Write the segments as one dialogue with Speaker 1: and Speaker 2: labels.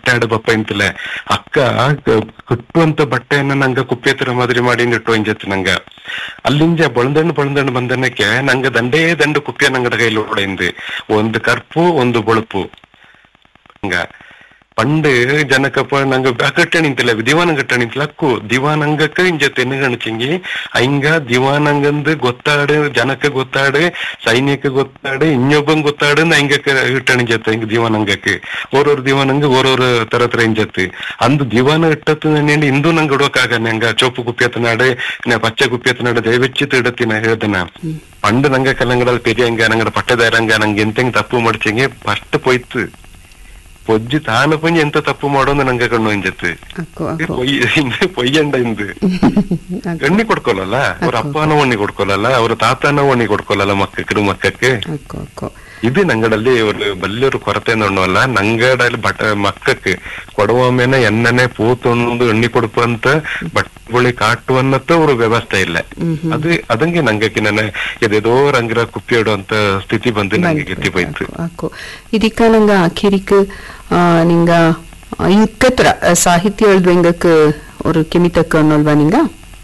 Speaker 1: ಬಟ್ಟೆ ಆಡ ಬಪ್ಪ ಇಂತಲೆ ಅಕ್ಕ ಕ- ಕಟ್ಟುವಂತ ಬಟ್ಟೆಯನ್ನ ನಂಗ ಕುಪ್ಪೆ ತರ ಮಾದರಿ ಮಾಡಿ ಇಟ್ಟು ಇಂಜತ್ ನಂಗ ಅಲ್ಲಿಂಜ ಬಳದಂಡು ಬಳದಂಡು ಬಂದನಕ್ಕೆ ನಂಗ ದಂಡೇ ದಂಡು ಕುಪ್ಪೆ ನಂಗಡ ಕೈಲಿ ಓಡೈಂದು ಒಂದು ಕರ್ಪು ಒಂದು ಬೊಳುಪು ಹಂಗ ಪಂಡ್ ಜನಕಪ್ಪ ನಂಗ ಕಟ್ಟಣಿಂತಿಲ್ಲ ದಿವಾನ ಕಟ್ಟಣಿಂತಿಲ್ಲ ಅಕ್ಕು ದಿವಾನಂಗಕ್ಕ ಇಂಜ ತೆನ್ನಗಣಚಿಂಗಿ ಹಿಂಗ ದಿವಾನಂಗಂದ್ ಗೊತ್ತಾಡು ಜನಕ್ಕ ಗೊತ್ತಾಡು ಸೈನಿಕ ಗೊತ್ತಾಡು ಇನ್ನೊಬ್ಬಂಗ್ ಗೊತ್ತಾಡು ಹಿಂಗ ಇಟ್ಟಣಿಂಜತ್ತ ಹಿಂಗ ದಿವಾನಂಗಕ್ಕೆ ಓರೋರ್ ದಿವಾನಂಗ ಓರೋರ್ ತರ ತರ ಇಂಜತ್ತು ಅಂದು ದಿವಾನ ಇಟ್ಟತ್ತು ನೆಂಡು ಇಂದು ನಂಗೆ ಇಡೋಕಾಗ ನಂಗ ಚೋಪು ಕುಪ್ಪಿಯತ್ತ ನಾಡು ನೆ ಪಚ್ಚೆ ಕುಪ್ಪಿಯತ್ತ ನಾಡು ದಯವೆಚ್ಚಿತ್ತು ಇಡತ್ತಿನ ಹೇಳ್ದನ ಪಂಡ್ ನಂಗ ಕಲ್ಲಂಗಡಲ್ ಪೆರಿಯಂಗ ನಂಗಡ ಪಟ್ಟದಾರಂಗ ನಂಗೆ ಎಂತೆಂಗ್ ತಪ್ಪು ಮಡ್ಚಿಂಗೆ ಫಸ್ಟ್ ಪೋಯ್ತು ಪೊಜ್ಜಿ ತಾನ ಪಂಜಿ ಎಂತ ತಪ್ಪು ಮಾಡೋದು ನಂಗೆ ಕಣ್ಣು ಇಂಜತ್ತು
Speaker 2: ಅಕ್ಕೋ ಅಕ್ಕೋ
Speaker 1: ಪೊಯ್ ಇಂದು ಪೊಯ್ಯಂಡ ಇಂದು
Speaker 2: ಅಕ್ಕೋ
Speaker 1: ಎಣ್ಣಿ ಕೊಡ್ಕೊಲ್ಲಲ್ಲ ಅವ್ರ ಅಪ್ಪನ ಒಣ್ಣಿ ಕೊಡ್ಕೊಲ್ಲಲ್ಲ ಅವ್ರ ತಾತನ ಒಣ್ಣಿ ಕೊಡ್ಕೊಲ್ಲಲ್ಲ ಮಕ್ಕಕ್ಕೆ ಮಕ್ಕಕ್ಕೆ
Speaker 2: ಅಕ್ಕೋ ಅಕ್ಕೋ
Speaker 1: ಇದು ನಂಗಡಲ್ಲಿ ஒரு ಬಲ್ಲಿಯರು ಕೊರತೆ ನೋಡಲ್ಲ ನಂಗಡಲ್ಲಿ ಬಟ ಮಕ್ಕಕ್ಕೆ ಕೊಡುವಮೇನ ಎಣ್ಣನೆ ಪೂತೊಂದು ಎಣ್ಣಿ ಕೊಡುಪಂತ ಬಟ್ಟೆಗುಳಿ ಕಾಟುವನ್ನತ್ತ ஒரு ವ್ಯವಸ್ಥೆ ಇಲ್ಲ ಅದು ಅದಂಗೆ ನಂಗಕ್ಕೆ ನನ್ನ ಎದೇದೋ ರಂಗಿರ ಕುಪ್ಪಿ ಇಡುವಂತ ಸ್ಥಿತಿ ಬಂದು ನಂಗೆ ಗೆತ್ತಿ போயிட்டு
Speaker 2: ಅಕ್ಕೋ ಇದಕ್ಕ ನಂಗ ಅಖಿರಿಕ್ ನಿಂಗ ಇಕ್ಕತ್ರ ಸಾಹಿತ್ಯ ಎಳ್ದುವೆಂಗಕ್ ஒரு ಕಿಮಿತಕ್ಕ ಅನ್ನೋಲ್ವಾ ನಿಂಗ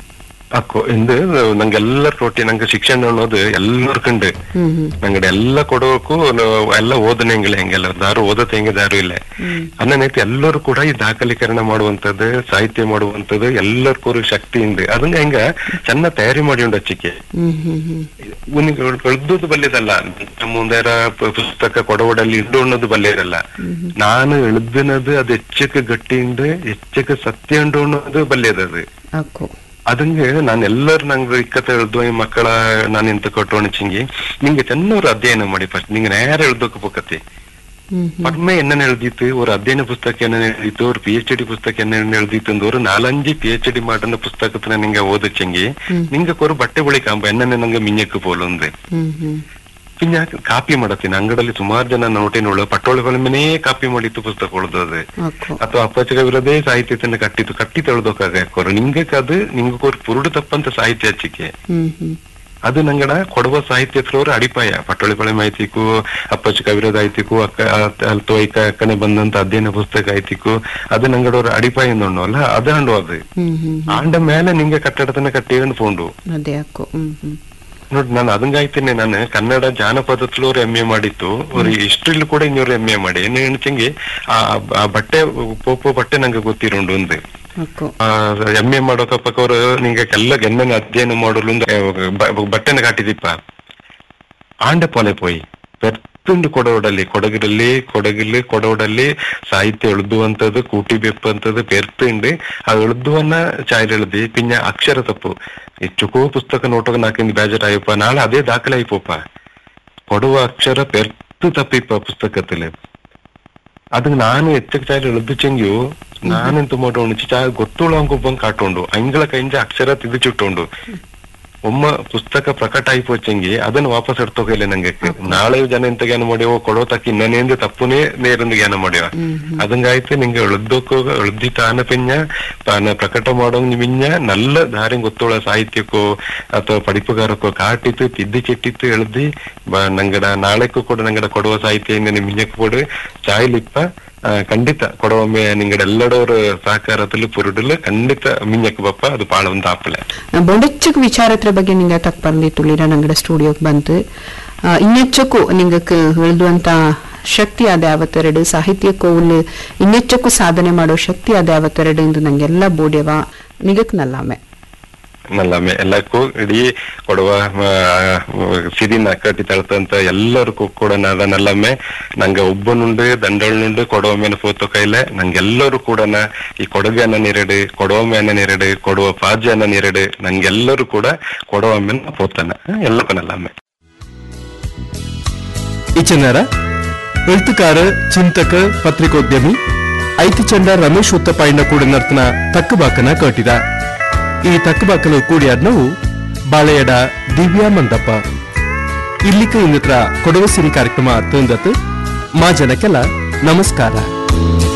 Speaker 1: ಅಕ್ಕೋ ಇಂದು ನಂಗೆಲ್ಲರ ಟೋಟಿ ನಂಗೆ ಶಿಕ್ಷಣ ಅನ್ನೋದು ಎಲ್ಲರ ಕಂಡು
Speaker 2: ಹ್ಮ್ ಹ್ಮ್
Speaker 1: ನಂಗಡೆ ಎಲ್ಲ ಕೊಡೋಕು ಎಲ್ಲ ಓದನೆ ಹೆಂಗಿಲ್ಲ ಹೆಂಗೆಲ್ಲ ದಾರು ಓದತ್ತೆ ಹೆಂಗೆ ದಾರು ಇಲ್ಲ ಅನ್ನನೈತಿ ಎಲ್ಲರೂ ಕೂಡ ಈ ದಾಖಲೀಕರಣ ಮಾಡುವಂತದ್ದು ಸಾಹಿತ್ಯ ಮಾಡುವಂತದ್ದು ಎಲ್ಲರಿಗೂ ಶಕ್ತಿ ಇದೆ ಅದಂಗ ಹೆಂಗ ಚೆನ್ನ ತಯಾರಿ ಮಾಡಿ ಉಂಡು ಹಚ್ಚಿಕೆ
Speaker 2: ಹ್ಮ್ ಹ್ಮ್ ಹ್ಮ್
Speaker 1: ಎಳ್ದದ್ದು ಬಲ್ಯದಲ್ಲ ಮುಂದೆರ ಪುಸ್ತಕ ಕೊಡವಡಲ್ಲಿ ಇಡು ಅನ್ನೋದು ಬಲ್ಯದಲ್ಲ ನಾನು ಎಳ್ದಿನದು ಅದು ಹೆಚ್ಚಕ್ಕೆ ಗಟ್ಟಿ ಉಂಡು ಹೆಚ್ಚಕ್ಕೆ ಸತ್ಯ ಉಂಡು ಅನ್ನೋದು ಬಲ್ಯದದು
Speaker 2: ಅಕ್ಕೋ
Speaker 1: ಅದಂಗೆ ನಾನು ಎಲ್ಲರೂ ನಂಗೆ ಇಕ್ಕತ್ತ ಎಳ್ದು ಈ ಮಕ್ಕಳ ನಾನು ಎಂತ ಕೊಟ್ಟು ಚಿಂಗಿ ನಿಂಗೆ ಚೆನ್ನವ್ರು ಅಧ್ಯಯನ ಮಾಡಿ ಫಸ್ಟ್ ನಿಂಗೆ ನೇರ ಎಳ್ದೋಕೆ ಪೋಕತಿ
Speaker 2: ಹ್ಮ್ ಹ್ಮ್
Speaker 1: ಪದ್ಮೆ என்ன எழுதிட்டு ஒரு அத்தியன புஸ்தகம் என்ன எழுதிட்டு ஒரு பிஹெச்டி புஸ்தகம் என்ன எழுதிட்டு ஒரு நாலஞ்சு பிஹெச்டி மாட்டின புஸ்தகத்துல நீங்க ஓதிச்செங்கி நீங்க ஒரு ಬಟ್ಟೆ ಬಳಿ ಕಾಂಬ ಎನ್ನ ನಂಗೆ ಮಿಂಜಕ್ಕೆ ಪೋಲುಂದು
Speaker 2: ಹ್ಮ್ ಹ್ಮ್
Speaker 1: പിന്നെ ಕಾಪಿ ಮಾಡತ್ತೀನಿ ಅಂಗಡಲ್ಲಿ ಸುಮಾರು ಜನ ನೋಟಿನೊಳು ಪಟ್ಟೋಳಗಳ ಮನೇ ಕಾಪಿ ಮಾಡಿತ್ತು ಪುಸ್ತಕ ಉಳ್ದದು
Speaker 2: ಅಕ್ಕೋ
Speaker 1: ಅಥವಾ ಅಪ್ಪಚಕ ವಿರೋಧೇ ಸಾಹಿತ್ಯತನ್ನ ಕಟ್ಟಿತ್ತು ಕಟ್ಟಿ ತೆಳ್ದೋಕಾಗ ನಿಂಗಕ್ಕೆ ಅದು ನಿಂಗೆ ஒரு ಪುರುಡು ತಪ್ಪಂತ ಸಾಹಿತ್ಯ ಹಚ್ಚಿಕೆ
Speaker 2: ಹ್ಮ್ ಹ್ಮ್
Speaker 1: ಅದು ನಂಗಡ ಕೊಡುವ ಸಾಹಿತ್ಯತ್ರವ್ರ ಅಡಿಪಾಯ ಪಟ್ಟೊಳಿಪಳೆ ಮಾಹಿತಿಗೂ ಅಪ್ಪಚ್ಚ ಕವಿರೋಧ ಆಯ್ತಿಕು ಅಕ್ಕ ಅಲ್ತೋ ಐಕ ಅಕ್ಕನೆ ಬಂದಂತ ಅಧ್ಯಯನ ಪುಸ್ತಕ ಆಯ್ತಿಕು ಅದು ನಂಗಡವ್ರ ಅಡಿಪಾಯ ಅಲ್ಲ ಅದಾಂಡು ಅದು
Speaker 2: ಹ್ಮ್ ಹ್ಮ್
Speaker 1: ಆಂಡ ಮೇಲೆ ನಿಂಗೆ ಕಟ್ಟಡತನ ಕಟ್ಟಿಕೊಂಡು ಪೋಂಡು
Speaker 2: ಅದೇ ಅಕ್ಕೋ ಹ್ಮ್ ಹ್ಮ್
Speaker 1: ನೋಡಿ ನಾನು ಅದಂಗಾಯ್ತೇನೆ ನಾನು ಕನ್ನಡ ಜಾನಪದತ್ಲು ಅವ್ರು ಎಂ ಎ ಮಾಡಿತ್ತು ಅವ್ರು ಹಿಸ್ಟ್ರಿಲ್ ಕೂಡ ಇನ್ನೊರು ಎಂ ಎ ಮಾಡಿ ಏನು ಹೆಣ್ಚಂಗಿ ಆ ಆ ಬಟ್ಟೆ ಪೋಪೋ ಬಟ್ಟೆ ನಂಗೆ ಗೊತ್ತಿರೋಂಡು ಒಂದು
Speaker 2: ಅಕ್ಕೋ
Speaker 1: ಎಂ ಎ ಮಾಡೋಕಪ್ಪಕ್ಕ ಅವ್ರು ನಿಂಗೆ ಎಲ್ಲ ಗೆನ್ನನ ಅಧ್ಯಯನ ಮಾಡಲು ಬಟ್ಟೆನ ಕಾಟಿದಿಪ್ಪ ಆಂಡ ಪೊಲೆ ಪೋಯಿ ಪೆರ್ತುಂಡು ಕೊಡೋಡಲ್ಲಿ ಕೊಡಗಿರಲ್ಲಿ ಕೊಡಗಿಲ್ಲಿ ಕೊಡೋಡಲ್ಲಿ ಸಾಹಿತ್ಯ ಎಳುದುವಂತದ್ದು ಕೂಟಿ ಬೆಪ್ಪಂತದ್ದು ಪೆರ್ತುಂಡು ಆ ಎಳುದುವನ್ನ ಚಾಯ್ ಎಳ್ದಿ ಪಿನ್ನ ಅಕ್ಷರ ತಪ್ಪು ಹೆಚ್ಚುಕೋ ಪುಸ್ತಕ ನೋಟಕ್ಕೆ ನಾಕಿಂದ ಬೇಜಾರ್ ಆಯಪ್ಪ ನಾಳೆ ಅದೇ ದಾಖಲೆ ಆಯ್ಪೋಪ ಕೊಡುವ ಅಕ್ಷರ ಪೆರ್ತು ತಪ್ಪಿಪ್ಪ ಪುಸ್ತಕದಲ್ಲಿ ಅದಕ್ಕೆ ನಾನು ಹೆಚ್ಚಕ್ಕೆ ಚಾಯ್ ಎಳ್ದು ಚೆಂಗಿಯು ನಾನೆಂತ ಮಾಡೋಣ ಚಾ ಗೊತ್ತುಳ ಅಂಗೊಬ್ಬಂಗ್ ಕಾಟೋಂಡು ಅಂಗಳ ಕೈಂಜ ಅಕ್ಷರ ತಿದ್ದಿಚಿಟ್ಟೋಂಡು ಒಮ್ಮ ಪುಸ್ತಕ ಪ್ರಕಟ ಆಯ್ಪೋಚಂಗಿ ಅದನ್ನ ವಾಪಸ್ ಎಡ್ತೋಗಿಲ್ಲ ನಂಗೆ ನಾಳೆ ಜನ ಎಂತ ಜ್ಞಾನ ಮಾಡ್ಯವ ಕೊಡೋ ತಕ್ಕ ಇನ್ನನೇಂದು ತಪ್ಪುನೇ ನೇರಂದು ಜ್ಞಾನ ಮಾಡ್ಯವ ಅದಂಗಾಯ್ತು ನಿಂಗೆ ಎಳ್ದೋಕೋ ಎಳ್ದಿ ತಾನ ಪಿಂಜ ತಾನ ಪ್ರಕಟ ಮಾಡೋ ಮಿಂಜ ನಲ್ಲ ದಾರಿ ಗೊತ್ತೋಳ ಸಾಹಿತ್ಯಕ್ಕೋ ಅಥವಾ ಪಡಿಪುಗಾರಕ್ಕೋ ಕಾಟಿತ್ತು ತಿದ್ದಿ ಚೆಟ್ಟಿತ್ತು ಎಳ್ದಿ ಬ- ನಂಗಡ ನಾಳೆಕ್ಕೂ ಕೂಡ ನಂಗಡ ಕೊಡುವ ಸಾಹಿತ್ಯ ಇಂದ ಮಿಂಜಕ್ಕೆ ಕೊಡು ಚಾಯ್ಲಿಪ್ಪ ಆ, ಖಂಡಿತ ಕೊಡವೊಮ್ಮೆ ನಿಂಗಡ ಎಲ್ಲಡೋರ್ ಸಹಕಾರದಲ್ಲಿ ಪುರುಡಲು ಖಂಡಿತ ಮಿಂಜಕ್ಕೆ ಬಪ್ಪ ಅದು ಬಾಳ ಒಂದು ಆಪಲೆ
Speaker 2: ಬೊಂಡೆಚ್ಚಕ್ ವಿಚಾರತ್ರ ಬಗ್ಗೆ ನಿಂಗ ತಕ್ ಬಂದಿತ್ತುಳಿರ ನಂಗಡ ಸ್ಟುಡಿಯೋಕ್ ಬಂತು ಆ, ಇನ್ನೆಚ್ಚಕ್ಕೂ ನಿಂಗಕ್ ಹೇಳ್ದುವಂತ ಶಕ್ತಿ ಅದ ಯಾವತ್ತೆರಡು ಸಾಹಿತ್ಯಕ್ಕೂ ಉಲ್ಲು ಇನ್ನೆಚ್ಚಕ್ಕೂ ಸಾಧನೆ ಮಾಡೋ ಶಕ್ತಿ ಅದ ಯಾವತ್ತೆರಡು ಎಂದು ನಂಗೆಲ್ಲ ಬೋಡ್ಯವ ನಿಗಕ್ ನಲ್ಲಾಮೆ
Speaker 1: ನಲ್ಲಮ್ಮೆ ಎಲ್ಲಕ್ಕೂ ಇಡೀ ಕೊಡುವ ಆ, ಸಿರಿನ ಕಟ್ಟಿ ತಳ್ತಂತ ಎಲ್ಲರಿಗೂ ಕೂಡ ನಾದ ನಲ್ಲಮ್ಮೆ ನಂಗೆ ಒಬ್ಬನುಂಡು ದಂಡಳ್ನುಂಡು ಕೊಡುವಮ್ಮೆನ ಪೋತು ಕೈಲೆ ನಂಗೆಲ್ಲರೂ ಕೂಡ ಈ ಕೊಡಗನ್ನ ನೆರಡು ಕೊಡುವಮ್ಮೆನ ನೆರಡು ಕೊಡುವ ಪಾಜ್ಯನ ನೆರಡು ನಂಗೆಲ್ಲರೂ ಕೂಡ ಕೊಡುವಮ್ಮೆನ ಪೋತನ ಎಲ್ಲಕ್ಕೂ ನಲ್ಲಮ್ಮೆ
Speaker 3: ಇಚನರ ಎഴുത്തുകാര് ಚಿಂತಕ ಪತ್ರಿಕೋದ್ಯಮಿ ಐತಿಚಂಡ ರಮೇಶ್ ಉತ್ತಪಾಯಿನ ಕೂಡ ನರ್ತನ ತಕ್ಕಬಾಕನ ಕೇಟಿದ ಈ ತಕ್ಕಬಾಕಲು ಕೂಡಿಯಾಡ್ನವು ಬಾಳೆಯಡ ದಿವ್ಯಾ ಮಂದಪ್ಪ ಇಲ್ಲಿಕ ಇನ್ನಿತರ ಕೊಡವ ಸಿರಿ ಕಾರ್ಯಕ್ರಮ ತಂದತ್ ಮಾ ಜನಕ್ಕೆಲ್ಲ ನಮಸ್ಕಾರ